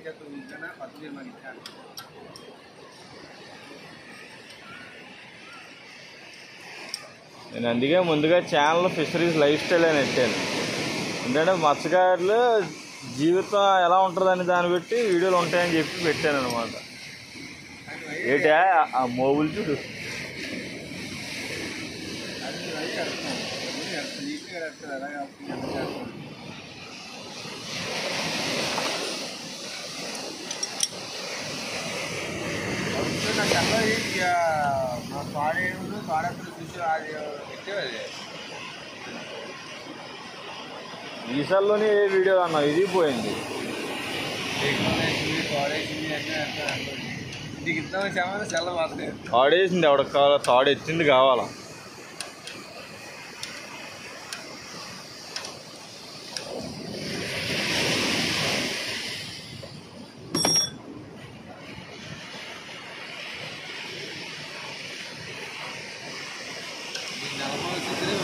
చేత ఉంచినా పద్ధతి మాకు ఇచ్చాను నేను అందుకే ముందుగా ఛానల్ ఫిషరీస్ లైఫ్ స్టైల్ అని పెట్టాను ఎందుకంటే మత్స్యకారులు జీవితం ఎలా ఉంటుందని దాన్ని బట్టి వీడియోలు ఉంటాయని చెప్పి పెట్టాను అనమాట ఏంటా ఆ మోబుల్ చూడు అది రైట్ కడుతున్నాను నీట్గా కడుతుంది అలాగే ఎంత చేస్తాను నాకు అబ్బాయి ఇక మా పాడేడు పాడప్పుడు చూసి అది పెట్టేది ఈసారిలోనే ఏ వీడియో అన్నావు ఇది పోయింది టెక్నాలజీ పాడేసింది అన్నీ అంతా ఇంటికి ఇద్దామని చెప్పమని సెల్ల పోతుంది తాడేసింది ఎవడికి కావాలా తాడు ఎత్తింది కావాలా నలభై స్థితిలో